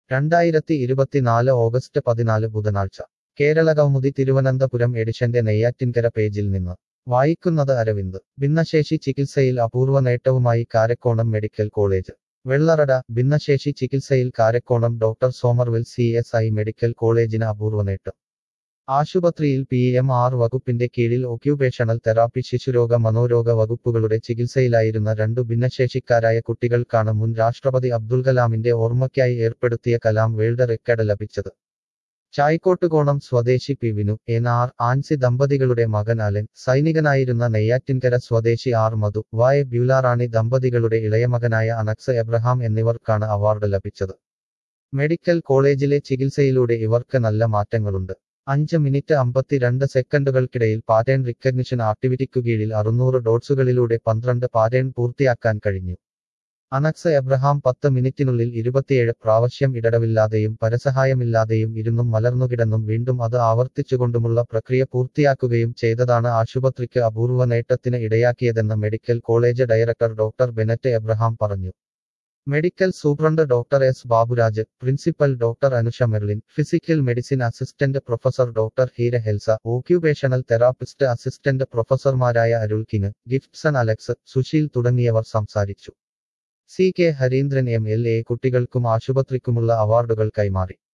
രണ്ടായിരത്തി ഇരുപത്തിനാല് ഓഗസ്റ്റ് പതിനാല് ബുധനാഴ്ച കേരളകൗമുദി തിരുവനന്തപുരം എഡിഷന്റെ നെയ്യാറ്റിൻകര പേജിൽ നിന്ന് വായിക്കുന്നത് അരവിന്ദ് ഭിന്നശേഷി ചികിത്സയിൽ അപൂർവ നേട്ടവുമായി കാരക്കോണം മെഡിക്കൽ കോളേജ് വെള്ളറട ഭിന്നശേഷി ചികിത്സയിൽ Karakonam doctor Somervell C S I medical കോളേജിന് അപൂർവ നേട്ടം ആശുപത്രിയിൽ പി എം ആർ വകുപ്പിന്റെ കീഴിൽ ഒക്യുപേഷണൽ തെറാപ്പി ശിശുരോഗ മനോരോഗ വകുപ്പുകളുടെ ചികിത്സയിലായിരുന്ന രണ്ടു ഭിന്നശേഷിക്കാരായ കുട്ടികൾക്കാണ് മുൻ രാഷ്ട്രപതി അബ്ദുൽ കലാമിന്റെ ഓർമ്മയ്ക്കായി ഏർപ്പെടുത്തിയ കലാം വേൾഡ് റെക്കോർഡ് ലഭിച്ചത് ചായ്ക്കോട്ടുകോണം സ്വദേശി P Vinu N R Ancy ദമ്പതികളുടെ മകൻ അലൻ സൈനികനായിരുന്ന നെയ്യാറ്റിൻകര സ്വദേശി ആർ മധു വായ ബ്യൂലാറാണി ദമ്പതികളുടെ ഇളയമകനായ അനക്സ് എബ്രഹാം എന്നിവർക്കാണ് അവാർഡ് ലഭിച്ചത് മെഡിക്കൽ കോളേജിലെ ചികിത്സയിലൂടെ ഇവർക്ക് നല്ല മാറ്റങ്ങളുണ്ട് അഞ്ച് മിനിറ്റ് അമ്പത്തിരണ്ട് സെക്കൻഡുകൾക്കിടയിൽ പാറ്റേൺ റിക്കഗ്നിഷൻ ആക്ടിവിറ്റിക്കു കീഴിൽ അറുന്നൂറ് ഡോട്ട്സുകളിലൂടെ പന്ത്രണ്ട് പാറ്റേൺ പൂർത്തിയാക്കാൻ കഴിഞ്ഞു അനക്സ് എബ്രഹാം പത്ത് മിനിറ്റിനുള്ളിൽ ഇരുപത്തിയേഴ് പ്രാവശ്യം ഇടവില്ലാതെയും പരസഹായമില്ലാതെയും ഇരുന്നും മലർന്നുകിടന്നും വീണ്ടും അത് ആവർത്തിച്ചുകൊണ്ടുമുള്ള പ്രക്രിയ പൂർത്തിയാക്കുകയും ചെയ്തതാണ് ആശുപത്രിക്ക് അപൂർവ നേട്ടത്തിന് ഇടയാക്കിയതെന്ന് medical college director doctor Bennet Abraham പറഞ്ഞു medical superintendent doctor S Baburaj principal doctor Anusha Merlin physical medicine assistant professor doctor Heera Helsa occupational therapist assistant പ്രൊഫസർമാരായ Arul King Giftson Alex Susheel തുടങ്ങിയവർ സംസാരിച്ചു C K Harindran M L A കുട്ടികൾക്കും ആശുപത്രിക്കുമുള്ള അവാർഡുകൾ കൈമാറി